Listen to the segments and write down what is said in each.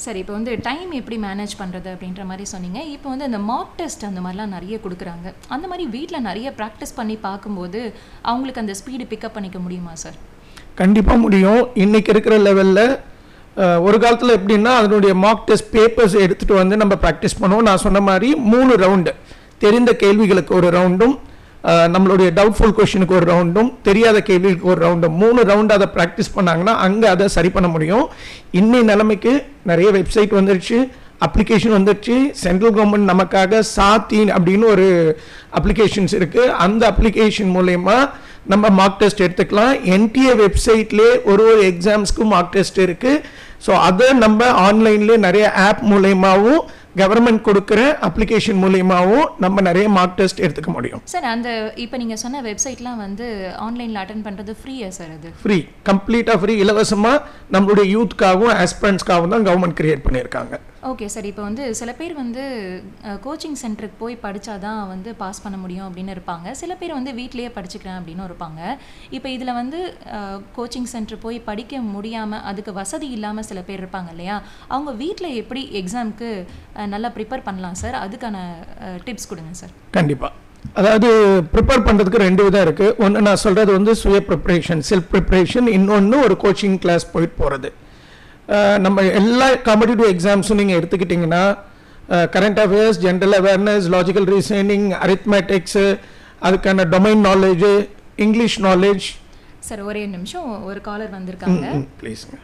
சரி இப்போ வந்து டைம் எப்படி மேனேஜ் பண்ணுறது அப்படின்ற மாதிரி சொன்னீங்க இப்போ வந்து அந்த மாக் டெஸ்ட் அந்த மாதிரிலாம் நிறைய கொடுக்குறாங்க அந்த மாதிரி வீட்டில் நிறைய ப்ராக்டிஸ் பண்ணி பார்க்கும்போது அவங்களுக்கு அந்த ஸ்பீடு பிக்கப் பண்ணிக்க முடியுமா சார் கண்டிப்பாக முடியும் இன்னைக்கு இருக்கிற லெவலில் ஒரு காலத்தில் எப்படின்னா அதனுடைய மார்க் டெஸ்ட் பேப்பர்ஸ் எடுத்துகிட்டு வந்து நம்ம ப்ராக்டிஸ் பண்ணுவோம் நான் சொன்ன மாதிரி மூணு ரவுண்டு தெரிந்த கேள்விகளுக்கு ஒரு ரவுண்டும் அஹ், நம்மளுடைய டவுட்ஃபுல் கொஷினுக்கு ஒரு ரவுண்டும் தெரியாத கேள்விகளுக்கு ஒரு ரவுண்டும் மூணு ரவுண்டு அதை ப்ராக்டிஸ் பண்ணாங்கன்னா அங்கே அதை சரி பண்ண முடியும் இன்னை நிலைமைக்கு நிறைய வெப்சைட் வந்துருச்சு அப்ளிகேஷன் வந்துருச்சு சென்ட்ரல் கவர்மெண்ட் நமக்காக சாத்தின் அப்படின்னு ஒரு அப்ளிகேஷன்ஸ் இருக்குது அந்த அப்ளிகேஷன் மூலயமா நம்ம மார்க் டெஸ்ட் எடுத்துக்கலாம் என்டிஏ வெப்சைட்லேயே ஒரு ஒரு எக்ஸாம்ஸ்க்கும் மார்க் டெஸ்ட் இருக்குது ஸோ அதை நம்ம ஆன்லைன்லேயே நிறைய ஆப் மூலயமாவும் கவர்மெண்ட் கொடுக்குற அப்ளிகேஷன் மூலயமாவும் நம்ம நிறைய மார்க் டெஸ்ட் எடுத்துக்க முடியும் சார் அந்த இப்போ நீங்கள் சொன்ன வெப்சைட்லாம் வந்து ஆன்லைனில் அட்டன் பண்ணுறது ஃப்ரீயா சார் அது ஃப்ரீ கம்ப்ளீட்டாக ஃப்ரீ இலவசமாக நம்மளுடைய யூத்க்காகவும் ஆஸ்பிரண்ட்ஸ்க்காகவும் தான் கவர்மெண்ட் கிரியேட் பண்ணியிருக்காங்க ஓகே சார் இப்போ வந்து சில பேர் வந்து கோச்சிங் சென்டருக்கு போய் படித்தாதான் வந்து பாஸ் பண்ண முடியும் அப்படின்னு இருப்பாங்க சில பேர் வந்து வீட்டிலேயே படிச்சுக்கிறேன் அப்படின்னு இருப்பாங்க இப்போ இதில் வந்து கோச்சிங் சென்டர் போய் படிக்க முடியாமல் அதுக்கு வசதி இல்லாமல் சில பேர் இருப்பாங்க இல்லையா அவங்க வீட்டில் எப்படி எக்ஸாமுக்கு நல்லா ப்ரிப்பேர் பண்ணலாம் சார் அதுக்கான டிப்ஸ் கொடுங்க சார் கண்டிப்பாக அதாவது ப்ரிப்பேர் பண்ணுறதுக்கு ரெண்டு விதம் இருக்குது ஒன்று நான் சொல்கிறது வந்து சுய ப்ரிப்பரேஷன் செல்ஃப் ப்ரிப்பரேஷன் இன்னொன்று ஒரு கோச்சிங் கிளாஸ் போயிட்டு போகிறது நம்ம எல்லா காம்படிட்டிவ் எக்ஸாம்ஸும் நீங்கள் எடுத்துக்கிட்டிங்கன்னா current affairs general awareness logical reasoning arithmetics அதுக்கான domain knowledge English knowledge sir ஒரே நிமிஷம் ஒரு காலர் வந்திருக்காங்க ப்ளீஸுங்க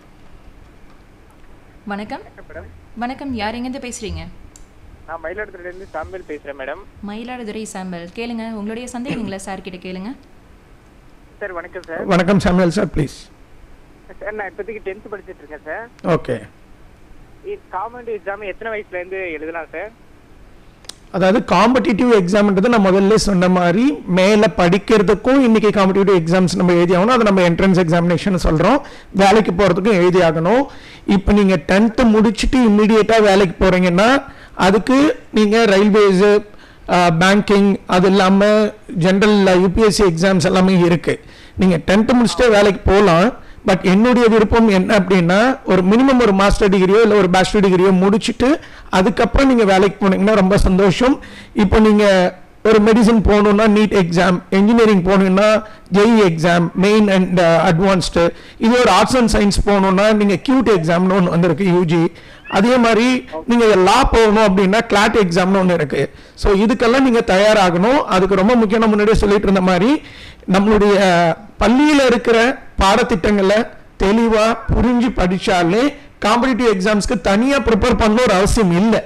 வணக்கம் மேடம் வணக்கம் யார் எங்கேருந்து பேசுகிறீங்க நான் மயிலாடுதுறையிலேருந்து சாம்பல் பேசுகிறேன் மேடம் மயிலாடுதுறை சாம்பல் கேளுங்க உங்களுடைய சந்தேகங்களை சார் கிட்ட கேளுங்க சார் வணக்கம் சார் வணக்கம் சாமுவேல் சார் ப்ளீஸ் சார் நான் இப்போதைக்கு டென்த் படிச்சிட்டு இருக்கேன் சார் ஓகே காம்படிட்டிவ் எக்ஸாம் எத்தனை வயசுலேருந்து எழுதலாம் சார் அதாவது காம்படிட்டிவ் எக்ஸாம்ன்றது நான் முதல்ல சொன்ன மாதிரி மேலே படிக்கிறதுக்கும் இன்னைக்கு காம்படிட்டிவ் எக்ஸாம்ஸ் நம்ம எழுதி ஆகணும் அதை நம்ம என்ட்ரன்ஸ் எக்ஸாமினேஷன் சொல்கிறோம் வேலைக்கு போகிறதுக்கும் எழுதி ஆகணும் இப்போ நீங்கள் டென்த்து முடிச்சுட்டு இம்மிடியேட்டாக வேலைக்கு போகிறீங்கன்னா அதுக்கு நீங்கள் ரயில்வேஸு பேங்கிங் அது இல்லாமல் ஜென்ரல் யூபிஎஸ்சி எக்ஸாம்ஸ் எல்லாமே இருக்குது நீங்கள் டென்த்து முடிச்சுட்டே வேலைக்கு போகலாம் பட் என்னுடைய விருப்பம் என்ன அப்படின்னா ஒரு மினிமம் ஒரு மாஸ்டர் டிகிரியோ இல்லை ஒரு பேச்சுலர் டிகிரியோ முடிச்சுட்டு அதுக்கப்புறம் நீங்கள் வேலைக்கு போனீங்கன்னா ரொம்ப சந்தோஷம் இப்போ நீங்கள் ஒரு மெடிசன் போகணுன்னா நீட் எக்ஸாம் இன்ஜினியரிங் போகணுன்னா JEE exam main and advanced இது ஒரு ஆர்ட்ஸ் அண்ட் சயின்ஸ் போகணுன்னா நீங்கள் கியூட் எக்ஸாம்னு ஒன்று வந்திருக்கு யூஜி அதே மாதிரி நீங்கள் லா போகணும் அப்படின்னா கிளாட் எக்ஸாம்னு ஒன்று இருக்கு ஸோ இதுக்கெல்லாம் நீங்கள் தயாராகணும் அதுக்கு ரொம்ப முக்கியம் நான் முன்னாடியே சொல்லிட்டு இருந்த மாதிரி நம்மளுடைய பள்ளியில் இருக்கிற பாடத்திட்டங்களை தெளிவாக புரிஞ்சு படித்தாலே காம்படிட்டிவ் எக்ஸாம்ஸ்க்கு தனியாக ப்ரிப்பேர் பண்ண ஒரு அவசியம் இல்லை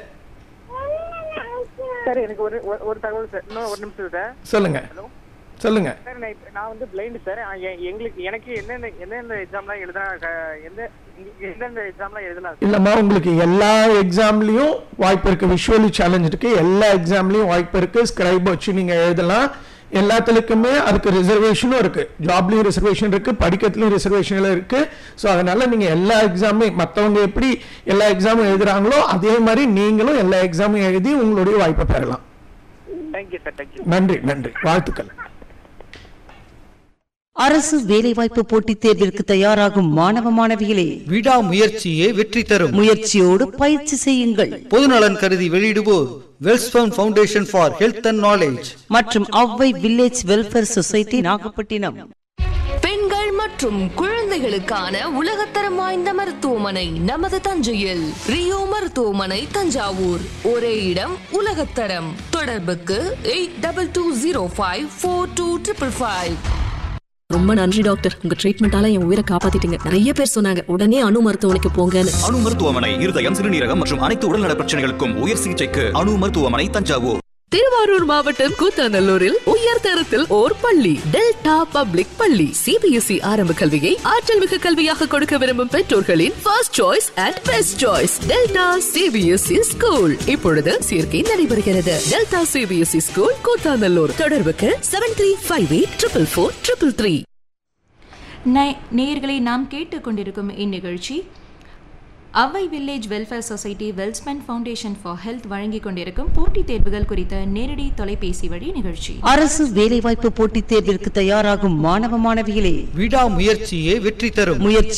சார் எனக்கு ஒரு ஒரு- ஒரு தகவல் சார் இன்னும் ஒரு நிமிஷம் சார் சொல்லுங்க சொல்லுங்க சார் நான் இப்ப- நான் வந்து பிளைண்ட் சார் ஆ, எ- எங்களுக்கு எனக்கு என்னென்ன எந்தெந்த எக்ஸாம்லாம் எழுதலாம் க- எந்த எந்தெந்த எக்ஸாம்லாம் எழுதலாம் சார் இல்லைம்மா உங்களுக்கு எல்லா எக்ஸாம்லேயும் வாய்ப்பு இருக்குது விஷுவலி சேலஞ்சுக்கு எல்லா எக்ஸாம்லேயும் வாய்ப்பு இருக்குது ஸ்கிரைப் வச்சு நீங்கள் எழுதலாம் எல்லாத்துலக்குமே அதுக்கு ரிசர்வேஷனும் இருக்குது ஜாப்லேயும் ரிசர்வேஷன் இருக்குது படிக்கிறதுலையும் ரிசர்வேஷனில் இருக்குது ஸோ அதனால் நீங்கள் எல்லா எக்ஸாமே மற்றவங்க எப்படி எல்லா எக்ஸாமும் எழுதுறாங்களோ அதே மாதிரி நீங்களும் எல்லா எக்ஸாமும் எழுதி உங்களுடைய வாய்ப்பை பெறலாம் தேங்க்யூ சார் தேங்க்யூ நன்றி நன்றி வாழ்த்துக்கள் அரசு வேலைவாய்ப்பு போட்டித் தேர்விற்கு தயாராகும் மாணவ மாணவிகளே விடாமுயற்சியே வெற்றி தரும் முயற்சியோடு பயிற்சி செய்யுங்கள் பொதுநலன் கருதி வெளியிடுவோர் வெல்ஸ்பவுண்ட் foundation for health and knowledge மற்றும் Avvai village welfare society Nagapattinam பெண்கள் மற்றும் குழந்தைகளுக்கான உலகத்தரம் வாய்ந்த மருத்துவமனை நமது தஞ்சையில் ரியோ மருத்துவமனை தஞ்சாவூர் ஒரே இடம் உலகத்தரம் தொடர்புக்கு eight double two zero five four two triple five ரொம்ப நன்றி டாக்டர் உங்க ட்ரீட்மெண்டால என் உயிரை காப்பாத்திட்டீங்க நிறைய பேர் சொன்னாங்க உடனே அணு மருத்துவமனைக்கு போங்கன்னு அணு மருத்துவமனை இருதயம் சிறுநீரகம் மற்றும் அனைத்து உடல்நல பிரச்சனைகளுக்கும் உயர் சிகிச்சைக்கு அணு மருத்துவமனை தஞ்சாவூர் திருவாரூர் மாவட்டம் கூத்தாநல்லூரில் உயர் தரத்தில் ஓர் பள்ளி டெல்டா பப்ளிக் பள்ளி சிபிஎஸ்இ ஆரம்ப கல்வியை ஆற்றல் மிகு கல்வியாக கொடுக்க விரும்பும் பெற்றோர்களின் first choice and best choice Delta CBSE school இப்பொழுது சேர்க்கை நடைபெறுகிறது டெல்டா சிபிஎஸ்இ ஸ்கூல் கூத்தாநல்லூர் தொடர்புக்கு seven three five eight triple four triple three நே- நேயர்களை நாம் கேட்டுக்கொண்டிருக்கும் இந்நிகழ்ச்சி அவை வில்லேஜ் வெல்ஃபேர் சொசைட்டி வெல்ஸ்மென் ஃபவுண்டேஷன் ஃபார் ஹெல்த் வழங்கிக் கொண்டிருக்கும் போட்டித் தேர்வுகள் குறித்த நேரடி தொலைபேசி வழி நிகழ்ச்சி அரசு வேலைவாய்ப்பு போட்டித் தேர்விற்கு தயாராகும் மாணவ மாணவிகளே விடாமுயற்சியே வெற்றி தரும் முயற்சி